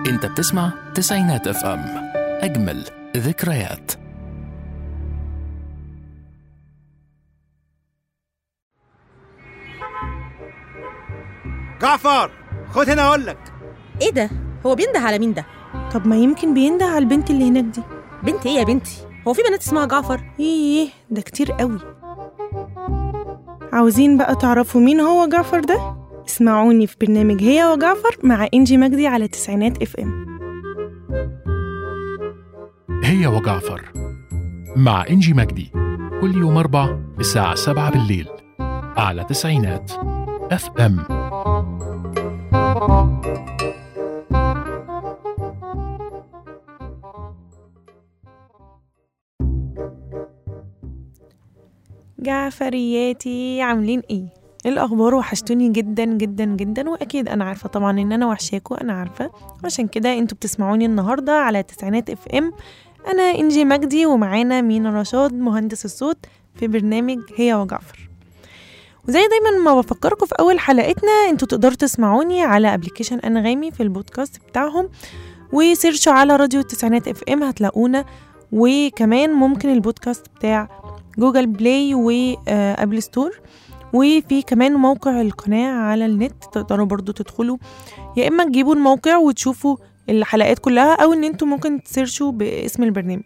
انت بتسمع تسعينات اف ام اجمل ذكريات جعفر خد هنا اقول لك ايه ده هو بينده على مين ده طب ما يمكن بينده على البنت اللي هناك دي بنت ايه يا بنتي هو في بنات اسمها جعفر ايه ده كتير قوي عاوزين بقى تعرفوا مين هو جعفر ده اسمعوني في برنامج هي وجعفر مع انجي مجدي على تسعينات اف ام هي وجعفر مع إنجي مجدي كل يوم أربع الساعة سبعة بالليل على تسعينات اف ام جعفرياتي عاملين ايه إيه الاخبار وحشتوني جدا جدا جدا واكيد انا عارفه طبعا ان انا وحشاكوا انا عارفه عشان كده انتوا بتسمعوني النهارده على تسعينات اف ام انا انجي مجدي ومعانا مينا رشاد مهندس الصوت في برنامج هي وجعفر وزي دايما ما بفكركم في اول حلقتنا انتوا تقدروا تسمعوني على ابلكيشن انغامي في البودكاست بتاعهم وسيرشوا على راديو التسعينات اف ام هتلاقونا وكمان ممكن البودكاست بتاع جوجل بلاي وابل ستور وفي كمان موقع القناة على النت تقدروا برضو تدخلوا يا إما تجيبوا الموقع وتشوفوا الحلقات كلها أو إن انتوا ممكن تسيرشوا باسم البرنامج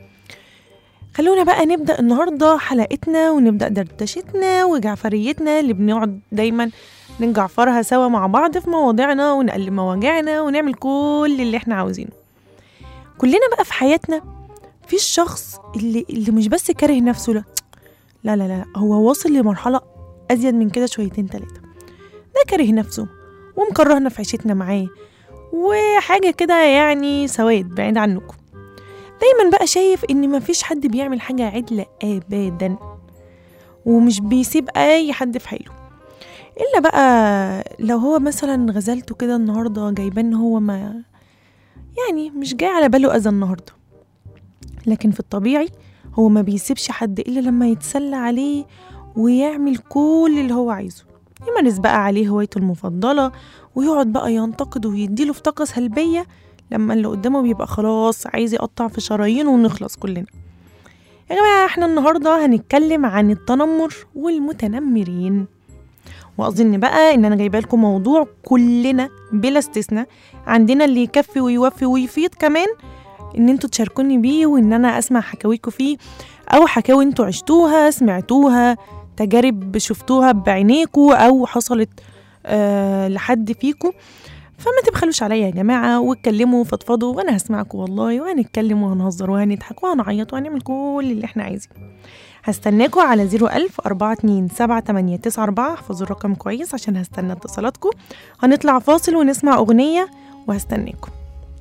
خلونا بقى نبدأ النهاردة حلقتنا ونبدأ دردشتنا وجعفريتنا اللي بنقعد دايما نجعفرها سوا مع بعض في مواضيعنا ونقلب مواجعنا ونعمل كل اللي احنا عاوزينه كلنا بقى في حياتنا في الشخص اللي اللي مش بس كاره نفسه لا لا لا لا هو واصل لمرحلة أزيد من كده شويتين تلاتة ده كاره نفسه ومكرهنا في عيشتنا معاه وحاجة كده يعني سواد بعيد عنكم دايما بقى شايف ان مفيش حد بيعمل حاجة عدلة ابدا ومش بيسيب اي حد في حاله الا بقى لو هو مثلا غزلته كده النهارده جايبان هو ما يعني مش جاي على باله اذى النهارده لكن في الطبيعي هو ما بيسيبش حد الا لما يتسلى عليه ويعمل كل اللي هو عايزه يمارس بقى عليه هوايته المفضلة ويقعد بقى ينتقد ويديله في طاقة سلبية لما اللي قدامه بيبقى خلاص عايز يقطع في شرايينه ونخلص كلنا يا جماعة احنا النهاردة هنتكلم عن التنمر والمتنمرين وأظن بقى إن أنا جايبة لكم موضوع كلنا بلا استثناء عندنا اللي يكفي ويوفي ويفيض كمان إن انتوا تشاركوني بيه وإن أنا أسمع حكاويكوا فيه أو حكاوي انتوا عشتوها سمعتوها تجارب شفتوها بعينيكوا أو حصلت أه لحد فيكوا فما تبخلوش عليا يا جماعة واتكلموا وفضفضوا وأنا هسمعكوا والله وهنتكلم وهنهزر وهنضحك وهنعيط وهنعمل كل اللي احنا عايزينه هستناكوا على 01000 42 7894 احفظوا الرقم كويس عشان هستنى اتصالاتكم هنطلع فاصل ونسمع أغنية وهستناكم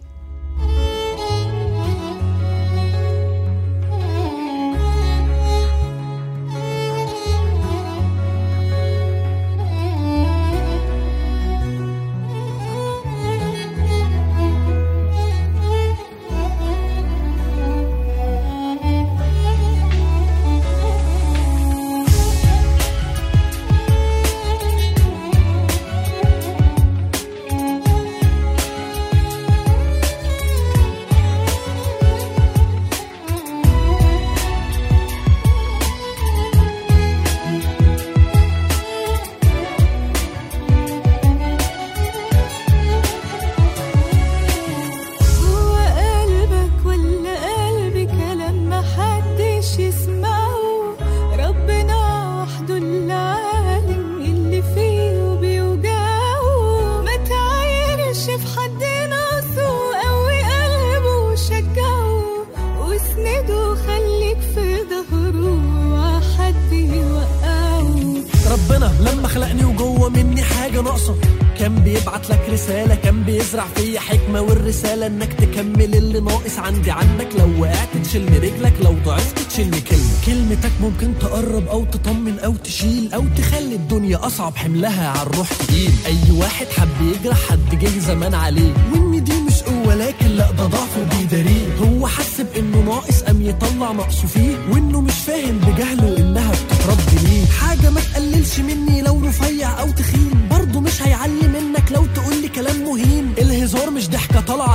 جوا قلبك ولا قلبي كلام محدش يسمعه ربنا وحده اللي عالم اللي فيه وبيوجعه ما تعايرش في حد ناقصه قوي قلبه وشجعه واسنده خليك في ظهره وحد يوقعه ربنا لما خلقني وجوه مني حاجة ناقصة كان بيبعت لك رسالة كان بيزرع فيا حكمة والرسالة انك تكمل اللي ناقص عندي عنك لو وقعت تشيلني رجلك لو ضعفت تشيلني كلمة كلمتك ممكن تقرب او تطمن او تشيل او تخلي الدنيا اصعب حملها على الروح تقيل اي واحد حب يجرح حد جه زمان عليه وان دي مش قوة لكن لا ده ضعف وبيداريه هو حس بانه ناقص قام يطلع نقصه فيه وانه مش فاهم بجهله انها بتترد ليه حاجة ما تقللش مني لو رفيع او تخين برضه مش هيعلي منك لو تقولي كلام مهين الهزار مش ضحكة طالعة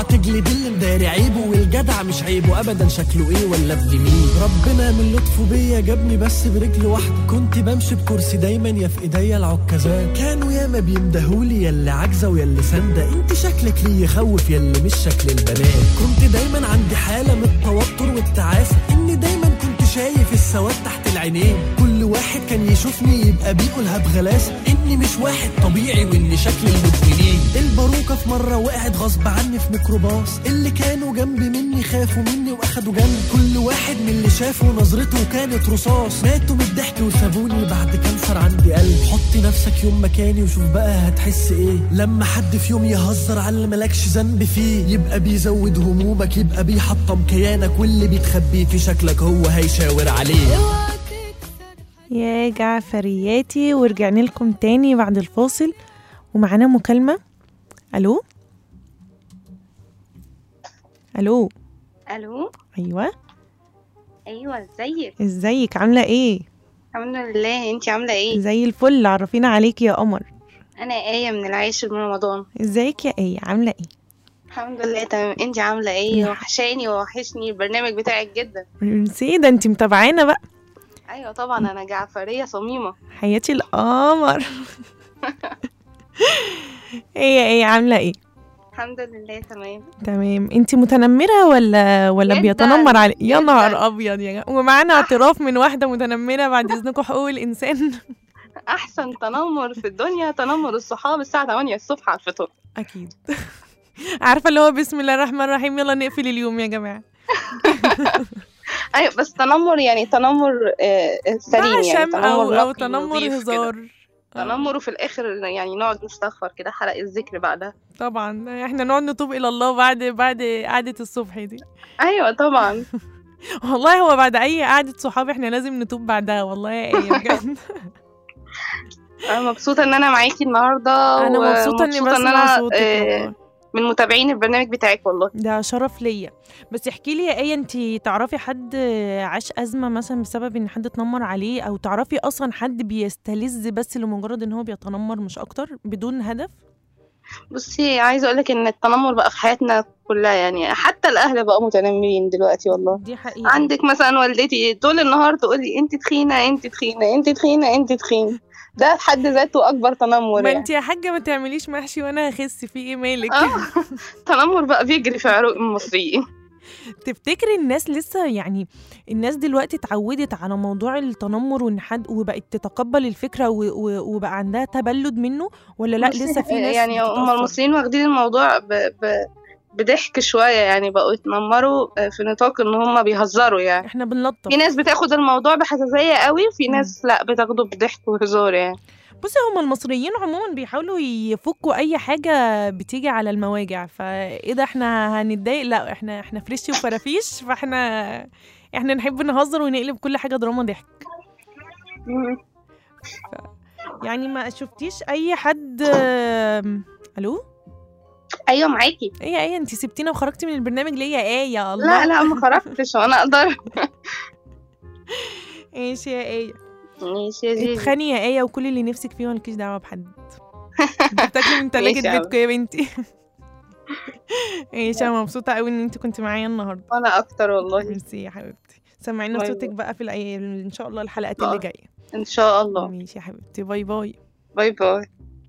عيبه ابدا شكله ايه ولا ابن مين ربنا من لطفه بيا جابني بس برجل واحده كنت بمشي بكرسي دايما يا في ايديا العكازات كانوا ياما بيندهولي يا اللي عاجزه ويا اللي سانده انت شكلك ليه يخوف يا اللي مش شكل البنات كنت دايما عندي حاله من التوتر والتعاسه اني دايما كنت شايف السواد تحت العينين كل واحد كان يشوفني يبقى بيقولها بغلاسه اني مش واحد طبيعي واني شكل المدمنين الباروكه في مره وقعت غصب عني في ميكروباص اللي كانوا جنبي مني خافوا مني واخدوا جنب كل واحد من اللي شافه نظرته كانت رصاص ماتوا من الضحك وسابوني بعد كانسر عندي قلب حط نفسك يوم مكاني وشوف بقى هتحس ايه لما حد في يوم يهزر على اللي مالكش ذنب فيه يبقى بيزود همومك يبقى بيحطم كيانك واللي بيتخبي في شكلك هو هيشاور عليه اوعى تكسر يا جعفرياتي ورجعنا لكم تاني بعد الفاصل ومعانا مكالمة ألو ألو الو أيوة ايوه ازيك ازيك عاملة ايه الحمد لله انتي عامله ايه زي الفل عرفينا عليك يا قمر انا ايه من العاشر من رمضان ازيك يا ايه عاملة ايه الحمد لله تمام انتي عامله ايه وحشاني ووحشني البرنامج بتاعك جدا ميرسي ده انتي متابعانا بقى ايوه طبعا انا جعفريه صميمه حياتي القمر ايه يا ايه عاملة ايه الحمد لله تمام تمام انتي متنمرة ولا ولا جداً، بيتنمر عليك يا جداً. نهار ابيض يا جماعة ومعانا اعتراف من واحدة متنمرة بعد اذنكم حقوق الانسان احسن تنمر في الدنيا تنمر الصحاب الساعه 8 الصبح على الفطور اكيد عارفة اللي هو بسم الله الرحمن الرحيم يلا نقفل اليوم يا جماعة ايوه بس تنمر يعني تنمر آه، سليم يعني بعشم او او نقي تنمر نظيف كده. هزار آه، تنمر وفي الاخر يعني نقعد نستغفر كده حلقه الذكر بعدها طبعا احنا نقعد نتوب الى الله بعد بعد قعدة الصبح دي ايوه طبعا والله هو بعد اي قعدة صحاب احنا لازم نتوب بعدها والله يا ايه بجد انا مبسوطه ان انا معاكي النهارده انا مبسوطة اني ومبسوطة بسمع أنا، صوتك آه، والله. من متابعين البرنامج بتاعك والله ده شرف ليا بس احكي لي يا ايه انت تعرفي حد عاش ازمه مثلا بسبب ان حد اتنمر عليه او تعرفي اصلا حد بيستلذ بس لمجرد ان هو بيتنمر مش اكتر بدون هدف بصي عايزه اقولك ان التنمر بقى في حياتنا كلها يعني حتى الاهل بقوا متنمرين دلوقتي والله دي حقيقه عندك مثلا والدتي طول النهار تقول لي انت تخينه انت تخينه انت تخينه انت تخينه ده في حد ذاته اكبر تنمر ما يعني انت يا حاجه ما تعمليش محشي وانا هخس في ايه مالك اه التنمر بقى بيجري في عروق المصريين تفتكري الناس لسه يعني الناس دلوقتي اتعودت على موضوع التنمر وان حد وبقت تتقبل الفكره و... و... وبقى عندها تبلد منه ولا لا بصي، لسه في ناس يعني هم بتتأثر؟ المصريين واخدين الموضوع ب... ب... بضحك شويه يعني بقوا يتنمروا في نطاق ان هم بيهزروا يعني احنا بنلطف في ناس بتاخد الموضوع بحساسيه قوي وفي ناس لا بتاخده بضحك وهزار يعني بصي هما المصريين عموما بيحاولوا يفكوا اي حاجه بتيجي على المواجع فايه ده احنا هنتضايق لا احنا احنا فريش وفرافيش فاحنا احنا نحب نهزر ونقلب كل حاجه دراما ضحك يعني ما شفتيش اي حد آم، الو ايوه معاكي ايه ايه انت سبتينا وخرجتي من البرنامج ليه يا ايه يا الله لا لا ما خرجتش وانا اقدر ايش يا ايه ماشي يا جيجي اتخاني يا ايه وكل اللي نفسك فيه مالكيش دعوه بحد انت بتاكلي من ماشي تلاجة يا بيتكم يا بنتي ايش انا مبسوطه قوي ان انت كنت معايا النهارده وانا اكتر والله ميرسي يا حبيبتي سمعينا باي صوتك باي. بقى في الايام ان شاء الله الحلقات آه. اللي جايه ان شاء الله ماشي يا حبيبتي باي باي باي باي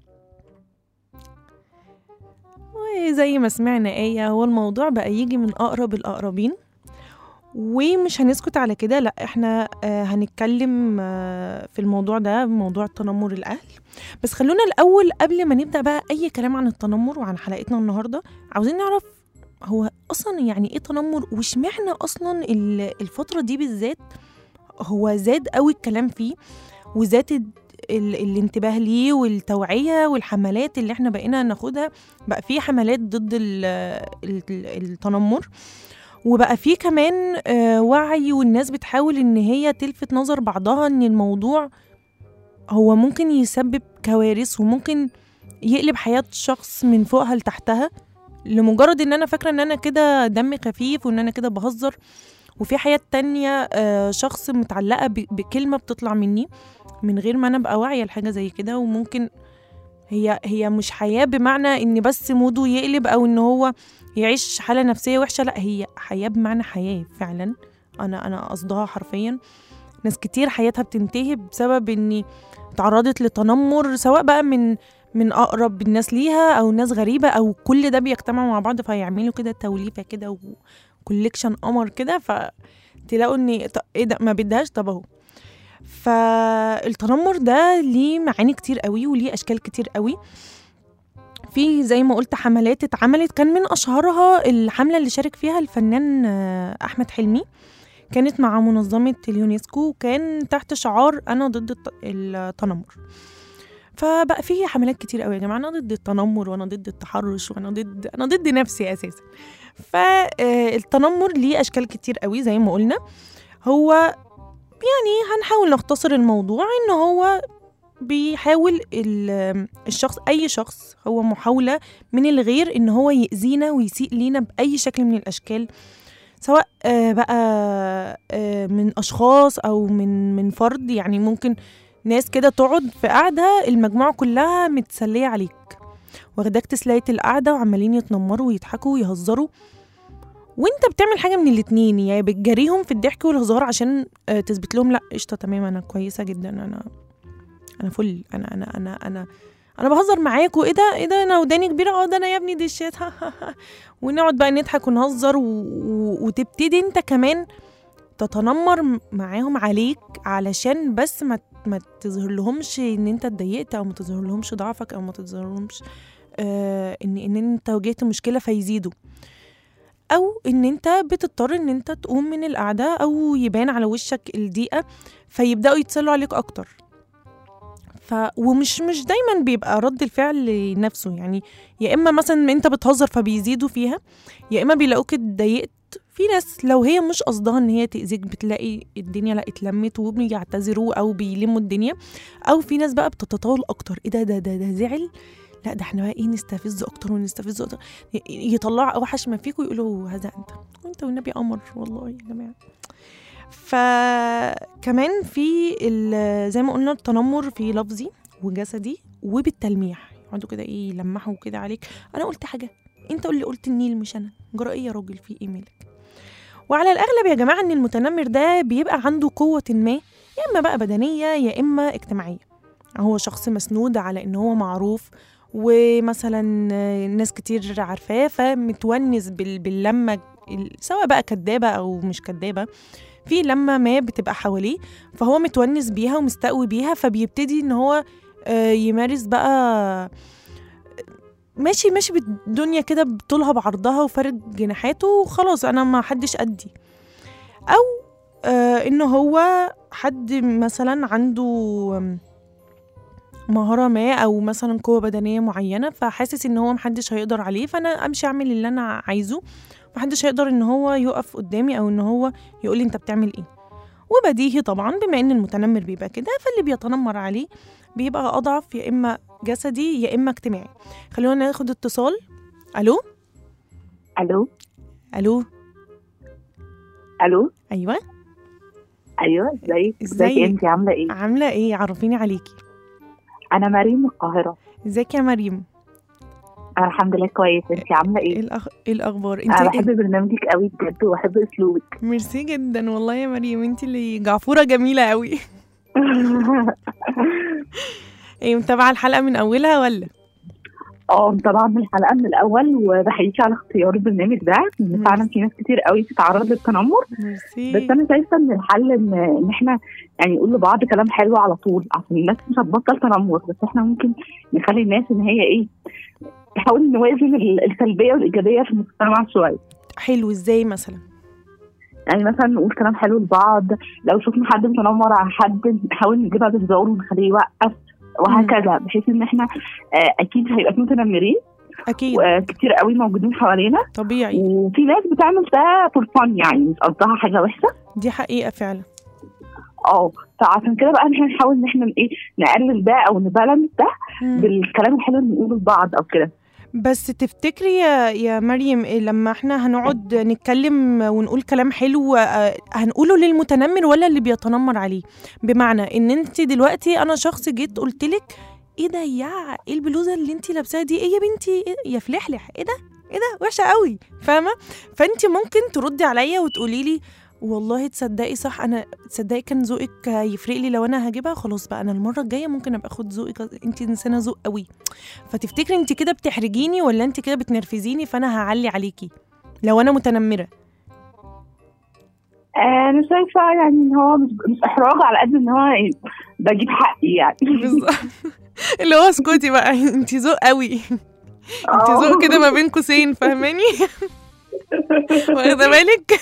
وزي ما سمعنا آية هو الموضوع بقى يجي من أقرب الأقربين ومش هنسكت على كده لا احنا آه هنتكلم آه في الموضوع ده موضوع تنمر الأهل بس خلونا الأول قبل ما نبدأ بقى أي كلام عن التنمر وعن حلقتنا النهاردة عاوزين نعرف هو أصلا يعني إيه تنمر واشمعنى أصلا ال- الفترة دي بالذات هو زاد قوي الكلام فيه وزاد ال- ال- الانتباه ليه والتوعية والحملات اللي احنا بقينا ناخدها بقى في حملات ضد ال ال التنمر وبقى في كمان آه، وعي والناس بتحاول ان هي تلفت نظر بعضها ان الموضوع هو ممكن يسبب كوارث وممكن يقلب حياة شخص من فوقها لتحتها لمجرد ان انا فاكرة ان انا كده دمي خفيف وان انا كده بهزر وفي حياة تانية آه، شخص متعلقة ب- بكلمة بتطلع مني من غير ما انا ابقى واعية لحاجة زي كده وممكن هي هي مش حياه بمعنى ان بس موده يقلب او ان هو يعيش حاله نفسيه وحشه لا هي حياه بمعنى حياه فعلا انا انا قصدها حرفيا ناس كتير حياتها بتنتهي بسبب ان تعرضت لتنمر سواء بقى من من اقرب الناس ليها او ناس غريبه او كل ده بيجتمعوا مع بعض فيعملوا كده توليفه كده وكوليكشن قمر كده فتلاقوا ان ط- ايه ده ما بدهاش طب اهو فالتنمر ده ليه معاني كتير قوي وليه اشكال كتير قوي في زي ما قلت حملات اتعملت كان من اشهرها الحمله اللي شارك فيها الفنان آه، احمد حلمي كانت مع منظمه اليونسكو وكان تحت شعار انا ضد الت- التنمر فبقى في حملات كتير قوي يا جماعه انا ضد التنمر وانا ضد التحرش وانا ضد انا ضد نفسي اساسا فالتنمر ليه اشكال كتير قوي زي ما قلنا هو يعني هنحاول نختصر الموضوع ان هو بيحاول ال- الشخص اي شخص هو محاوله من الغير ان هو يأذينا ويسيء لينا باي شكل من الاشكال سواء آه، بقى آه، من اشخاص او من من فرد يعني ممكن ناس كده تقعد في قاعده المجموعه كلها متسليه عليك واخداك تسلية القعدة وعمالين يتنمروا ويضحكوا ويهزروا وانت بتعمل حاجة من الاتنين يا بتجاريهم في الضحك والهزار عشان آه، تثبت لهم لا قشطة تمام انا كويسة جدا انا انا فل انا انا انا انا انا بهزر معاكوا ايه ده ايه ده انا وداني كبيره اه ده انا يا ابني دي الشات ونقعد بقى نضحك ونهزر و... و... وتبتدي انت كمان تتنمر م- معاهم عليك علشان بس ما ما تظهر لهمش ان انت اتضايقت او ما تظهر لهمش ضعفك او ما تظهر لهمش آه ان ان انت واجهت مشكله فيزيدوا او ان انت بتضطر ان انت تقوم من القعده او يبان على وشك الضيقه فيبداوا يتسلوا عليك اكتر ف ومش مش دايما بيبقى رد الفعل نفسه يعني يا اما مثلا انت بتهزر فبيزيدوا فيها يا اما بيلاقوك اتضايقت في ناس لو هي مش قصدها ان هي تاذيك بتلاقي الدنيا لا اتلمت وبيعتذروا او بيلموا الدنيا او في ناس بقى بتتطاول اكتر ايه ده ده ده, ده زعل لا ده احنا بقى ايه نستفزه اكتر ونستفزه اكتر ي- يطلعوا اوحش ما فيكم يقولوا هذا انت وانت والنبي قمر والله يا جماعه فكمان في ال- زي ما قلنا التنمر في لفظي وجسدي وبالتلميح يقعدوا كده ايه يلمحوا كده عليك انا قلت حاجه انت اللي قلت النيل مش انا جرى ايه يا راجل في ايه مالك وعلى الاغلب يا جماعه ان المتنمر ده بيبقى عنده قوه ما يا اما بقى بدنيه يا اما اجتماعيه هو شخص مسنود على ان هو معروف ومثلا آه، ناس كتير عارفاه فمتونس بال- باللمه ال- سواء بقى كدابه او مش كدابه في لما ما بتبقى حواليه فهو متونس بيها ومستقوي بيها فبيبتدي ان هو آه، يمارس بقى ماشي ماشي بالدنيا كده بطولها بعرضها وفارد جناحاته وخلاص انا ما حدش قدي او آه ان هو حد مثلا عنده آم، مهارة ما أو مثلا قوة بدنية معينة فحاسس إن هو محدش هيقدر عليه فأنا أمشي أعمل اللي أنا عايزه محدش هيقدر إن هو يقف قدامي أو إن هو يقولي أنت بتعمل إيه وبديهي طبعا بما إن المتنمر بيبقى كده فاللي بيتنمر عليه بيبقى أضعف يا إما جسدي يا إما اجتماعي خلونا ناخد اتصال ألو الو ألو الو أيوة ايوه ازيك ازيك؟ انت عامله ايه عاملة إيه عرفيني عليكي انا مريم من القاهره ازيك يا مريم انا الحمد لله كويس انت عامله ايه ايه الأخ... إيه الاخبار انا انت بحب برنامجك قوي بجد وبحب اسلوبك ميرسي جدا والله يا مريم انت اللي جعفوره جميله قوي ايه متابعه الحلقه من اولها ولا اه طبعا من الحلقه من الاول وبحييكي على اختيار البرنامج ده لان فعلا في ناس كتير قوي بتتعرض للتنمر بس ميرسي انا شايفه ان الحل ان ان احنا يعني نقول لبعض كلام حلو على طول عشان الناس مش هتبطل تنمر بس احنا ممكن نخلي الناس ان هي ايه نحاول نوازن ال- السلبيه والايجابيه في المجتمع شويه حلو ازاي مثلا يعني مثلا نقول كلام حلو لبعض لو شفنا حد متنمر على حد نحاول نجيبها بهزار ونخليه يوقف وهكذا بحيث ان احنا آه، اكيد هيبقى في متنمرين اكيد وكتير قوي موجودين حوالينا طبيعي وفي ناس بتعمل ده فور فن يعني مش قصدها حاجه وحشه دي حقيقه فعلا اه فعشان كده بقى احنا نحاول ان احنا ايه نقلل ده او نبالانس ده مم. بالكلام الحلو اللي بنقوله لبعض او كده بس تفتكري يا يا مريم إيه لما احنا هنقعد نتكلم ونقول كلام حلو آه، هنقوله للمتنمر ولا اللي بيتنمر عليه بمعنى ان انت دلوقتي انا شخص جيت قلت لك ايه ده يا ايه البلوزه اللي انت لابساها دي ايه يا بنتي إيه يا فلحلح ايه ده ايه ده وحشه قوي فاهمه فانت ممكن تردي عليا وتقولي لي والله تصدقي صح انا تصدقي كان ذوقك يفرق لي لو انا هجيبها خلاص بقى انا المره الجايه ممكن ابقى اخد ذوقك انت انسانه ذوق قوي فتفتكري انت كده بتحرجيني ولا انت كده بتنرفزيني فانا هعلي عليكي لو انا متنمره آه، انا شايفه يعني ان هو مش, مش احراج على قد ان هو يعني بجيب حقي يعني بالظبط اللي هو اسكتي بقى انت ذوق قوي انت آه. ذوق كده ما بين قوسين فاهماني واخده بالك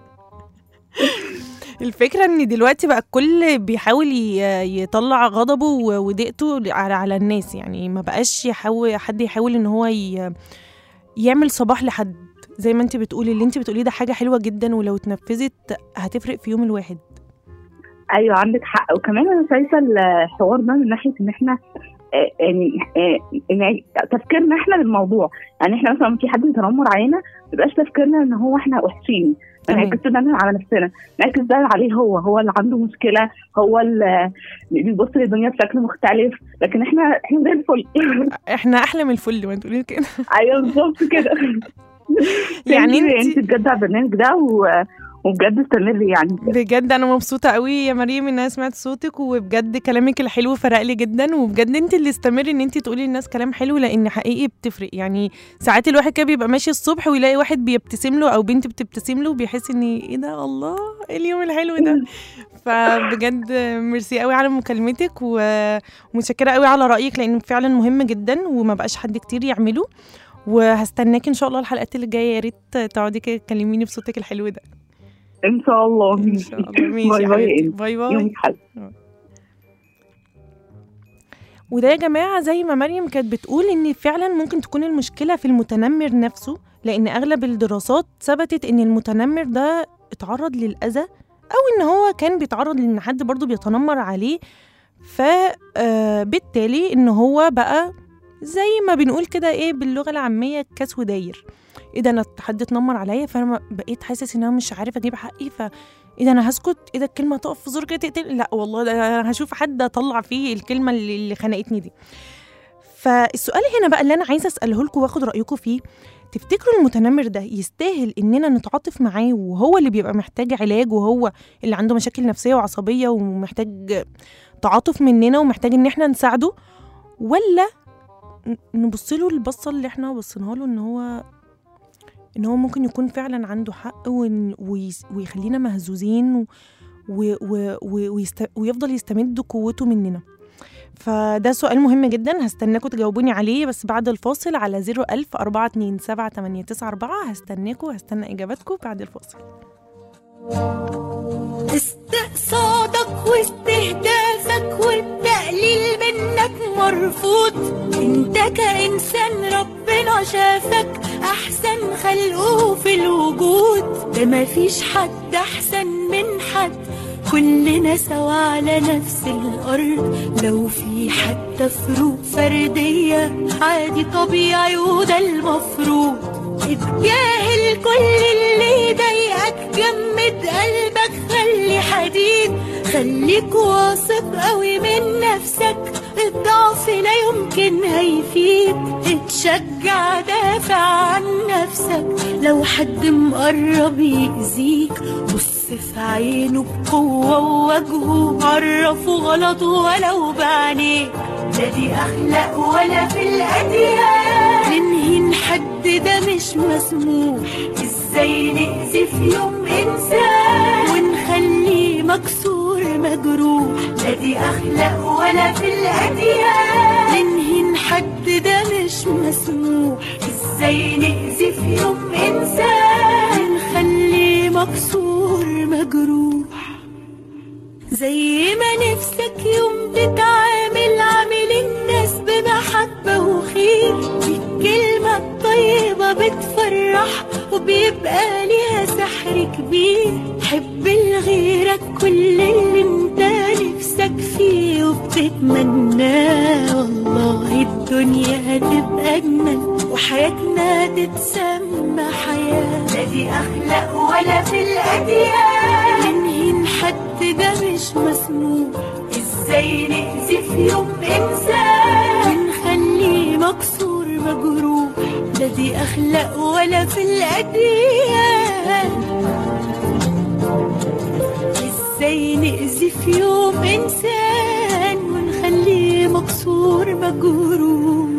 الفكره ان دلوقتي بقى الكل بيحاول ي- يطلع غضبه و- وضيقته على على الناس يعني ما بقاش يحاول حد يحاول ان هو ي- يعمل صباح لحد زي ما انت بتقولي اللي انت بتقوليه ده حاجه حلوه جدا ولو اتنفذت هتفرق في يوم الواحد ايوه عندك حق وكمان انا شايفه الحوار ده من ناحيه ان احنا آه، يعني آه، يعني تفكيرنا احنا للموضوع يعني احنا مثلا في حد يتنمر علينا ما يبقاش تفكيرنا ان هو احنا وحشين تمام. نعكس ده على نفسنا نعكس ده عليه هو هو اللي عنده مشكله هو اللي بيبص للدنيا بشكل مختلف لكن احنا احنا زي الفل احنا احلى من الفل ما تقولي كده ايوه بالظبط كده يعني انت انت بجد على البرنامج ده و- وبجد استمري يعني بجد انا مبسوطه قوي يا مريم ان انا سمعت صوتك وبجد كلامك الحلو فرق لي جدا وبجد انت اللي استمري ان انت تقولي للناس كلام حلو لان حقيقي بتفرق يعني ساعات الواحد كده بيبقى ماشي الصبح ويلاقي واحد بيبتسم له او بنت بتبتسم له وبيحس ان ايه ده الله ايه اليوم الحلو ده فبجد ميرسي قوي على مكالمتك و- ومتشكره قوي على رايك لان فعلا مهم جدا وما بقاش حد كتير يعمله وهستناك ان شاء الله الحلقات اللي جايه يا ريت تقعدي كده تكلميني بصوتك الحلو ده ان شاء الله ان شاء الله ماشي باي يا باي حبيبتي إنت. باي باي يومك حلو وده يا جماعة زي ما مريم كانت بتقول إن فعلا ممكن تكون المشكلة في المتنمر نفسه لأن أغلب الدراسات ثبتت إن المتنمر ده اتعرض للأذى أو إن هو كان بيتعرض لإن حد برضه بيتنمر عليه فبالتالي إن هو بقى زي ما بنقول كده إيه باللغة العامية كاس وداير ايه ده انا حد اتنمر عليا فانا بقيت حاسس ان انا مش عارف اجيب حقي ف ايه ده انا هسكت ايه ده الكلمه تقف في زور كده تقتل لا والله ده انا هشوف حد اطلع فيه الكلمه اللي, اللي خنقتني دي فالسؤال هنا بقى اللي انا عايزه اساله لكم واخد رايكم فيه تفتكروا المتنمر ده يستاهل اننا نتعاطف معاه وهو اللي بيبقى محتاج علاج وهو اللي عنده مشاكل نفسيه وعصبيه ومحتاج تعاطف مننا ومحتاج ان احنا نساعده ولا نبص له البصه اللي احنا بصيناها له ان هو ان هو ممكن يكون فعلا عنده حق ون- ويس- ويخلينا مهزوزين و و و و ويست ويفضل يستمد قوته مننا فده سؤال مهم جدا هستناكم تجاوبوني عليه بس بعد الفاصل على 01000 427 هستناكم هستنى اجاباتكم بعد الفاصل استقصادك واستهدافك والتقليل منك مرفوض انت كإنسان ربنا شافك احسن خلقه في الوجود ده مفيش حد احسن من حد كلنا سوا على نفس الارض لو في حتى فروق فردية عادي طبيعي وده المفروض اتجاهل كل اللي يضايقك جمد قلبك خلي حديد خليك واثق قوي من نفسك الضعف لا يمكن هيفيد اتشجع دافع عن نفسك لو حد مقرب يأذيك بص في عينه بقوة ووجهه عرفه غلطه ولو بعينيك لا دي أخلاق ولا في الأديان ننهي حد ده مش مسموح ازاي نأذي في يوم إنسان ونخليه مكسور مجروح لا دي أخلاق ولا في الأديان ننهي حد ده مش مسموح ازاي نأذي في يوم إنسان ونخليه مكسور مجروح زي ما نفسك يوم تتعامل عامل الناس بمحبة وخير الكلمة الطيبة بتفرح وبيبقى ليها سحر كبير حب لغيرك كل اللي انت نفسك فيه وبتتمناه والله الدنيا هتبقى أجمل وحياتنا تتسمى حياة لا دي أخلاق ولا في الأديان ننهي حد ده مش مسموح ازاي ازاي نأذي في يوم انسان ونخليه مكسور مجروح لا دي اخلاق ولا في الاديان ازاي نأذي في يوم انسان ونخليه مكسور مجروح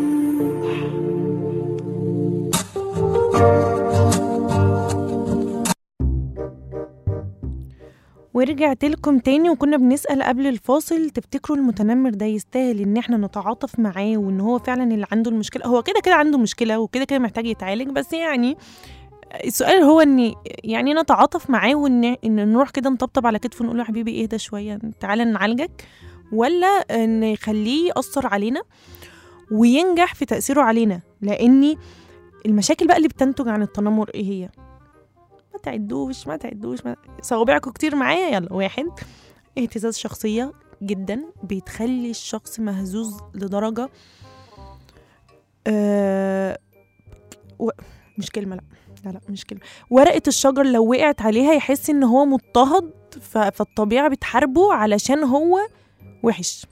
ورجعت لكم تاني وكنا بنسأل قبل الفاصل تفتكروا المتنمر ده يستاهل ان احنا نتعاطف معاه وان هو فعلا اللي عنده المشكلة هو كده كده عنده مشكلة وكده كده محتاج يتعالج بس يعني السؤال هو ان يعني نتعاطف معاه وان ان نروح كده نطبطب على كتفه ونقول له يا حبيبي اهدى شوية تعالى نعالجك ولا نخليه يأثر علينا وينجح في تأثيره علينا لأني المشاكل بقى اللي بتنتج عن التنمر ايه هي؟ ما تعدوش ما تعدوش ما... صوابعكم كتير معايا يلا واحد اهتزاز شخصية جدا بتخلي الشخص مهزوز لدرجة آه... و... مش كلمة لا لا لا مش كلمة ورقة الشجر لو وقعت عليها يحس ان هو مضطهد ف... فالطبيعة بتحاربه علشان هو وحش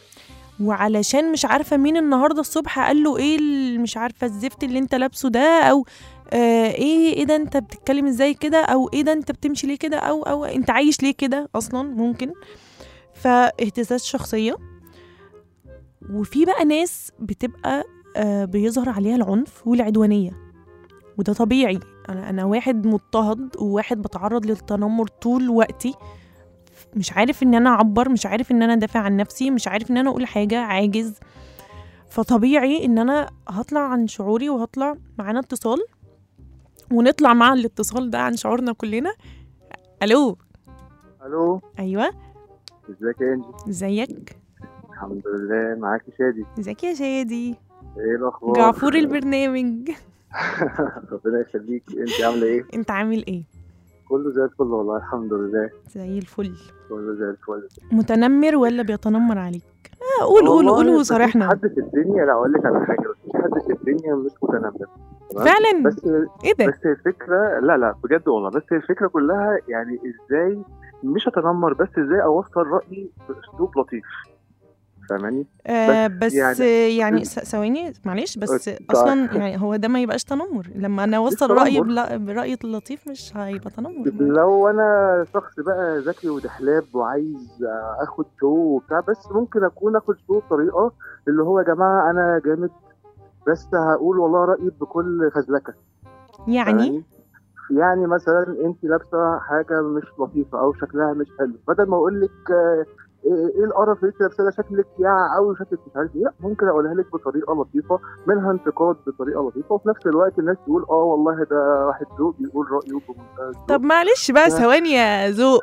وعلشان مش عارفة مين النهاردة الصبح قال له ايه ال- مش عارفة الزفت اللي انت لابسه ده او آه ايه ايه ده انت بتتكلم ازاي كده او ايه ده انت بتمشي ليه كده او او انت عايش ليه كده اصلا ممكن فاهتزاز شخصيه وفي بقى ناس بتبقى آه بيظهر عليها العنف والعدوانيه وده طبيعي انا انا واحد مضطهد وواحد بتعرض للتنمر طول وقتي مش عارف ان انا اعبر مش عارف ان انا ادافع عن نفسي مش عارف ان انا اقول حاجه عاجز فطبيعي ان انا هطلع عن شعوري وهطلع معانا اتصال ونطلع مع الاتصال ده عن شعورنا كلنا الو الو ايوه ازيك يا انجي ازيك الحمد لله معاكي شادي ازيك يا شادي ايه الاخبار جعفور البرنامج ربنا يخليكي انت عامله ايه انت عامل ايه كله زي الفل والله الحمد لله زي الفل كله زي الفل متنمر ولا بيتنمر عليك آه قول قول والله قول مفيش وصارحنا حد في الدنيا لا اقول لك على حاجه مفيش حد في الدنيا مش متنمر تمام؟ فعلا بس ايه ده بس الفكره لا لا بجد والله بس الفكره كلها يعني ازاي مش اتنمر بس ازاي اوصل رايي باسلوب لطيف فاهماني آه بس يعني- يعني, يعني س- ثواني معلش بس طيب. اصلا يعني هو ده ما يبقاش تنمر لما انا اوصل تنمر. رايي بلا- برايي اللطيف مش هيبقى تنمر لو انا شخص بقى ذكي ودحلاب وعايز اخد شو وبتاع بس ممكن اكون اخد شو بطريقه اللي هو يا جماعه انا جامد بس هقول والله رايي بكل فزلكه يعني فاهماني؟ يعني مثلا انت لابسه حاجه مش لطيفه او شكلها مش حلو بدل ما اقول لك آه، ايه إيه القرف اللي انت لابسه ده شكلك يا قوي شكلك مش عارف ايه لا ممكن اقولها لك بطريقه لطيفه منها انتقاد بطريقه لطيفه وفي نفس الوقت الناس تقول اه والله ده واحد ذوق بيقول رايه بمنتهى الذوق. طب معلش بقى ثواني يا ذوق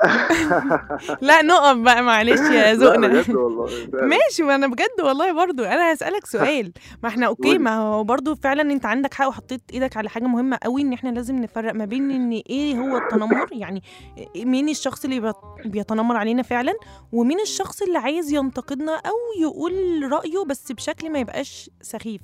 لا نقف بقى معلش يا لا ذوقنا بجد والله فعلا. ماشي ما انا بجد والله برضو انا هسألك سؤال ما احنا اوكي قولي. ما هو برضو فعلا انت عندك حق وحطيت ايدك على حاجة مهمة قوي ان احنا لازم نفرق ما بين ان ايه هو التنمر يعني مين الشخص اللي بيت- بيتنمر علينا فعلا ومين الشخص اللي عايز ينتقدنا او يقول رأيه بس بشكل ما يبقاش سخيف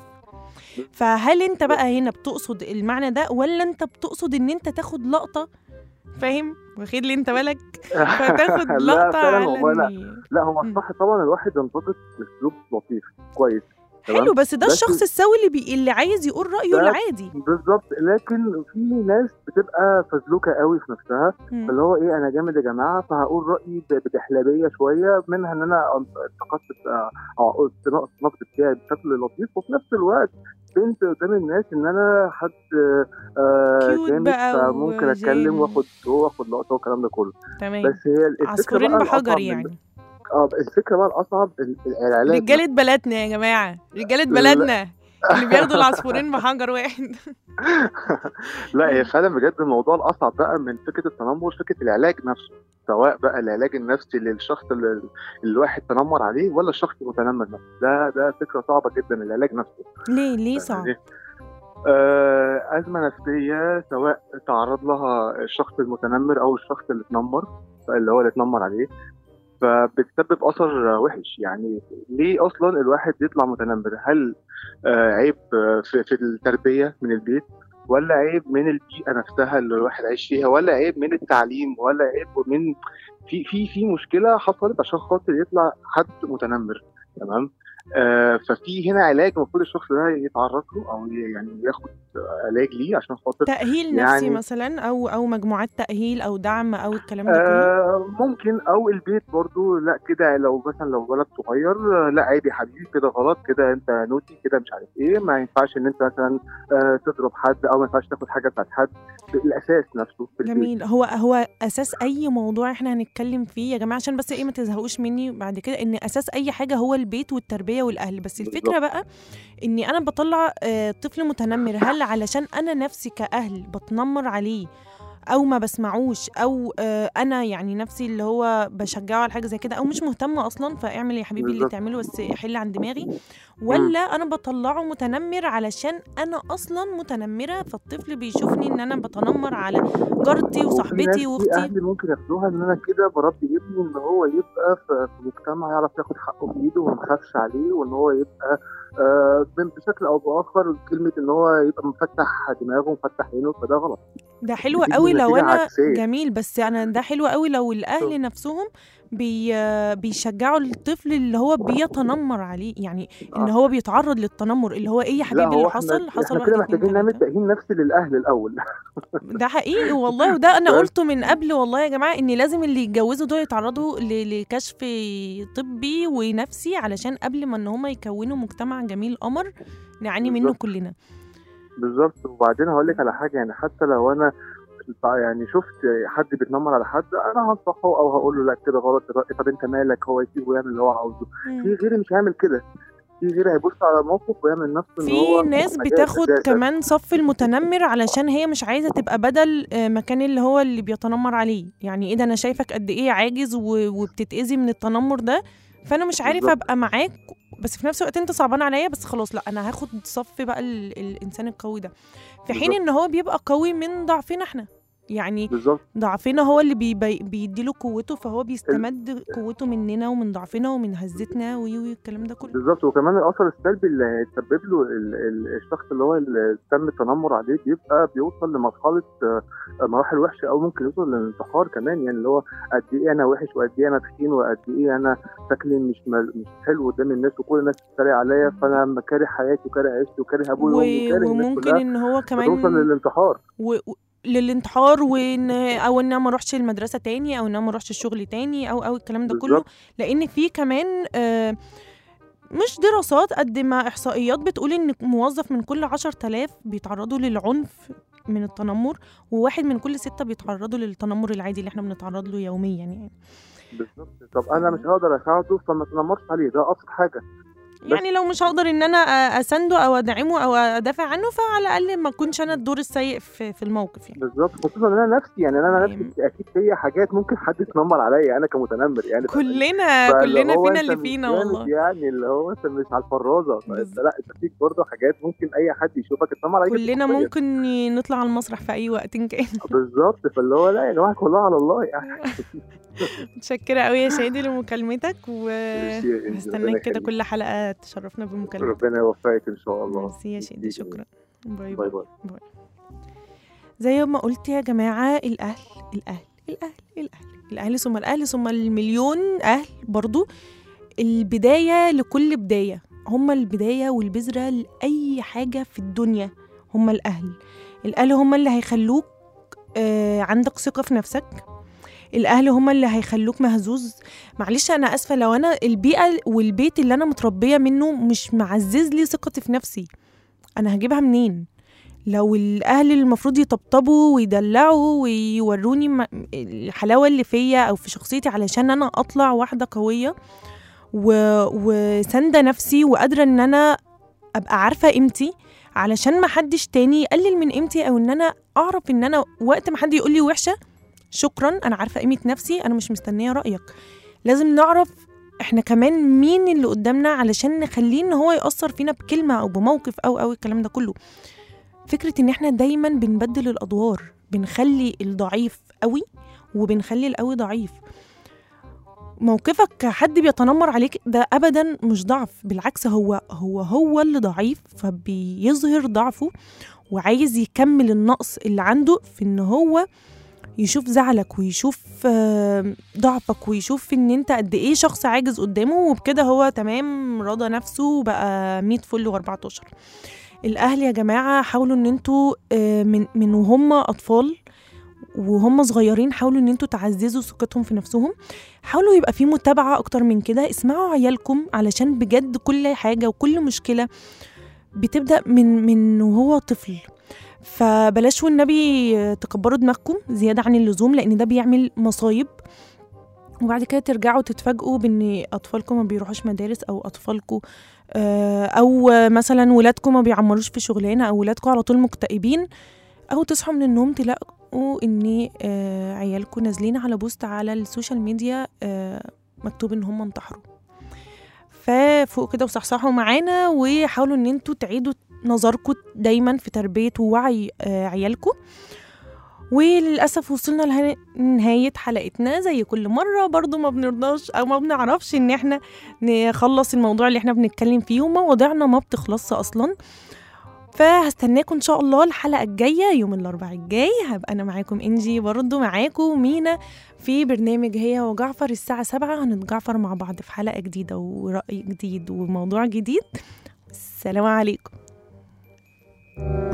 فهل انت بقى هنا بتقصد المعنى ده ولا انت بتقصد ان انت تاخد لقطة فاهم واخد لي انت بالك فتاخد لا لقطة فعلا على والله لا إن- لا هو مم. الصح طبعا الواحد ينتقد باسلوب لطيف كويس تمام؟ حلو بس ده بس- الشخص السوي اللي بي... اللي عايز يقول رايه ده- العادي بالظبط لكن في ناس بتبقى فزلوكه قوي في نفسها مم. اللي هو ايه انا جامد يا جماعه فهقول رايي ب- بدحلبيه شويه منها ان انا انتقدت آه، او قلت نقص النقد بتاعي بشكل لطيف وفي نفس الوقت بنت قدام الناس ان انا حد آه، كيوت جامد بقى فممكن اتكلم وجامد. واخد شو واخد لقطه والكلام ده كله تمام بس هي الفكره عصفورين بقى بحجر الأصعب من- يعني اه الفكره بقى الاصعب ال- العلاج رجالة بلدنا يا جماعة رجالة بلدنا اللي بياخدوا العصفورين بحجر واحد لا هي فعلا بجد الموضوع الاصعب بقى من فكره التنمر فكره العلاج نفسه سواء بقى العلاج النفسي للشخص اللي اللي الواحد تنمر عليه ولا الشخص المتنمر نفسه ده ده فكره صعبه جدا العلاج نفسه ليه ليه صعب يعني آه ازمه نفسيه سواء تعرض لها الشخص المتنمر او الشخص اللي اتنمر اللي هو اللي اتنمر عليه فبتسبب اثر وحش يعني ليه اصلا الواحد يطلع متنمر هل آه عيب آه، في, في التربيه من البيت ولا عيب من البيئه نفسها اللي الواحد عايش فيها ولا عيب من التعليم ولا عيب من في في في مشكله حصلت عشان خاطر يطلع حد متنمر تمام آه ففي هنا علاج المفروض الشخص ده يتعرض له او يعني ياخد علاج ليه عشان خاطر تأهيل نفسي يعني- مثلا او او مجموعات تأهيل او دعم او الكلام ده كله آه ممكن او البيت برضو لا كده لو مثلا لو ولد صغير آه، لا عيب يا حبيبي كده غلط كده انت نوتي كده مش عارف ايه ما ينفعش ان انت مثلا آه تضرب حد او ما ينفعش تاخد حاجه بتاعت حد الاساس نفسه في البيت جميل هو هو اساس اي موضوع احنا هنتكلم فيه يا جماعه عشان بس ايه ما تزهقوش مني بعد كده ان اساس اي حاجه هو البيت والتربيه والاهل بس الفكره بالظبط. بقى اني انا بطلع آه، طفل متنمر هل علشان انا نفسي كاهل بتنمر عليه او ما بسمعوش او آه، انا يعني نفسي اللي هو بشجعه على حاجه زي كده او مش مهتمه اصلا فاعمل يا حبيبي اللي بالظبط. تعمله بس حل عن دماغي ولا انا بطلعه متنمر علشان انا اصلا متنمره فالطفل بيشوفني ان انا بتنمر على جارتي وفي ناس- وصاحبتي في واختي اهل ممكن ياخدوها ان انا كده بربي ابني ان هو يبقى في في مجتمع يعرف ياخد حقه بايده وما نخافش عليه وان هو يبقى آه بشكل او باخر كلمه ان هو يبقى مفتح دماغه ومفتح عينه فده غلط ده حلو بتيجي قوي لو نتيجة انا عكسية. جميل بس انا ده حلو قوي لو الاهل نفسهم بي بيشجعوا الطفل اللي هو بيتنمر عليه يعني ان آه. هو بيتعرض للتنمر اللي هو ايه يا لا حبيبي هو اللي احنا حصل حصل احنا واحد كده اتنين محتاجين نعمل تلاته تأهيل نفسي للاهل الاول ده حقيقي والله وده انا بس. قلته من قبل والله يا جماعه ان لازم اللي يتجوزوا دول يتعرضوا ل- لكشف طبي ونفسي علشان قبل ما ان هم يكونوا مجتمع جميل قمر نعاني منه بالظبط. كلنا بالظبط وبعدين هقول لك على حاجه يعني حتى لو انا يعني شفت حد بيتنمر على حد انا هنصحه او هقول له لا كده غلط طب انت مالك هو يسيبه يعمل اللي هو عاوزه في غيري مش هيعمل كده في غيري هيبص على الموقف ويعمل نفسه ان في هو ناس حاجات بتاخد أساساً. كمان صف المتنمر علشان هي مش عايزه تبقى بدل آه، مكان اللي هو اللي بيتنمر عليه يعني ايه ده انا شايفك قد ايه عاجز و- وبتتاذي من التنمر ده فانا مش عارف بالظبط. ابقى معاك بس في نفس الوقت انت صعبان عليا بس خلاص لا انا هاخد صف بقى ال- الانسان القوي ده في حين بالظبط. ان هو بيبقى قوي من ضعفنا احنا يعني بالظبط ضعفنا هو اللي بيبي بيديله قوته فهو بيستمد قوته مننا ومن ضعفنا ومن هزتنا وي وي الكلام ده كله بالظبط وكمان الاثر السلبي اللي يسبب له ال- ال- الشخص اللي هو اللي تم التنمر عليه بيبقى بيوصل لمرحله آه، مراحل وحشه او ممكن يوصل للانتحار كمان يعني اللي هو قد ايه انا وحش وقد ايه انا تخين وقد ايه انا شكلي مش مل- مش حلو قدام الناس وكل الناس بتتريق عليا فانا كاره حياتي وكاره عيشتي وكاره ابويا وامي و- وكاره الناس وممكن كلها ان هو فتوصل كمان للانتحار و... و- للانتحار وان او ان انا ما اروحش المدرسه تاني او ان انا ما اروحش الشغل تاني او او الكلام ده كله بالظبط. لان في كمان آه مش دراسات قد ما احصائيات بتقول ان موظف من كل 10000 بيتعرضوا للعنف من التنمر وواحد من كل ستة بيتعرضوا للتنمر العادي اللي احنا بنتعرض له يوميا يعني بالظبط طب انا مش هقدر اساعده فما تنمرش عليه ده ابسط حاجه بس- يعني لو مش هقدر ان انا أ- اسنده او ادعمه او ادافع عنه فعلى الاقل ما اكونش انا الدور السيء في, في الموقف يعني بالظبط خصوصا ان انا نفسي يعني انا يعني- نفسي اكيد فيا حاجات ممكن حد يتنمر عليا انا كمتنمر يعني كلنا فاللي كلنا هو فينا أنت اللي مش فينا جامد والله يعني اللي هو انت مش على الفرازه فانت بالظبط. لا انت فيك برضه حاجات ممكن اي حد يشوفك يتنمر عليك كلنا شخصياً. ممكن ي- نطلع على المسرح في اي وقت إن كان بالظبط فاللي هو لا يا جماعه كلها على الله يعني متشكرة قوي يا شادي لمكالمتك ميرسي يا إنجي، ربنا وهستناك كده يخليك. كل حلقة تشرفنا بمكالمتك ربنا يوفقك ان شاء الله ميرسي يا شادي ميرسي. شكرا باي باي باي باي زي ما قلت يا جماعة الأهل الأهل الأهل الأهل الأهل ثم الأهل ثم المليون أهل برضو البداية لكل بداية هما البداية والبذرة لأي حاجة في الدنيا هما الأهل الأهل هما اللي هيخلوك آه عندك ثقة في نفسك الأهل هما اللي هيخلوك مهزوز معلش أنا آسفة لو أنا البيئة والبيت اللي أنا متربية منه مش معزز لي ثقتي في نفسي أنا هجيبها منين؟ لو الاهل اللي المفروض يطبطبوا ويدلعوا ويوروني م- الحلاوه اللي فيا او في شخصيتي علشان انا اطلع واحده قويه و... وساندة نفسي وقادره ان انا ابقى عارفه قيمتي علشان ما حدش تاني يقلل من قيمتي او ان انا اعرف ان انا وقت ما حد يقول لي وحشه شكرا انا عارفه قيمه نفسي انا مش مستنيه رايك لازم نعرف احنا كمان مين اللي قدامنا علشان نخليه ان هو يأثر فينا بكلمه او بموقف او او الكلام ده كله فكرة إن إحنا دايما بنبدل الأدوار بنخلي الضعيف قوي وبنخلي القوي ضعيف موقفك كحد بيتنمر عليك ده أبدا مش ضعف بالعكس هو هو هو اللي ضعيف فبيظهر ضعفه وعايز يكمل النقص اللي عنده في ان هو يشوف زعلك ويشوف آه، ضعفك ويشوف ان انت قد ايه شخص عاجز قدامه وبكده هو تمام رضى نفسه وبقى 100 فل و14 الاهل يا جماعه حاولوا ان انتوا آه، من من وهم اطفال وهم صغيرين حاولوا ان انتوا تعززوا ثقتهم في نفسهم حاولوا يبقى في متابعه اكتر من كده اسمعوا عيالكم علشان بجد كل حاجه وكل مشكله بتبدا من من وهو طفل فبلاش والنبي تكبروا دماغكم زياده عن اللزوم لان ده بيعمل مصايب وبعد كده ترجعوا تتفاجئوا بان اطفالكم ما بيروحوش مدارس او اطفالكم آه، او مثلا ولادكم ما بيعمروش في شغلانه او ولادكم على طول مكتئبين او تصحوا من النوم تلاقوا ان آه، عيالكم نازلين على بوست على السوشيال ميديا آه، مكتوب ان هم انتحروا ففوق كده وصحصحوا معانا وحاولوا ان انتوا تعيدوا نظركم دايما في تربيه ووعي آه، عيالكم وللأسف وصلنا لها- لنهاية حلقتنا زي كل مرة برضو ما بنرضاش أو ما بنعرفش إن احنا نخلص الموضوع اللي احنا بنتكلم فيه ومواضيعنا ما بتخلصش أصلا فهستناكم إن شاء الله الحلقة الجاية يوم الأربعاء الجاي هبقى أنا معاكم إنجي برضو معاكم مينا في برنامج هي وجعفر الساعة سبعة هنتجعفر مع بعض في حلقة جديدة ورأي جديد وموضوع جديد السلام عليكم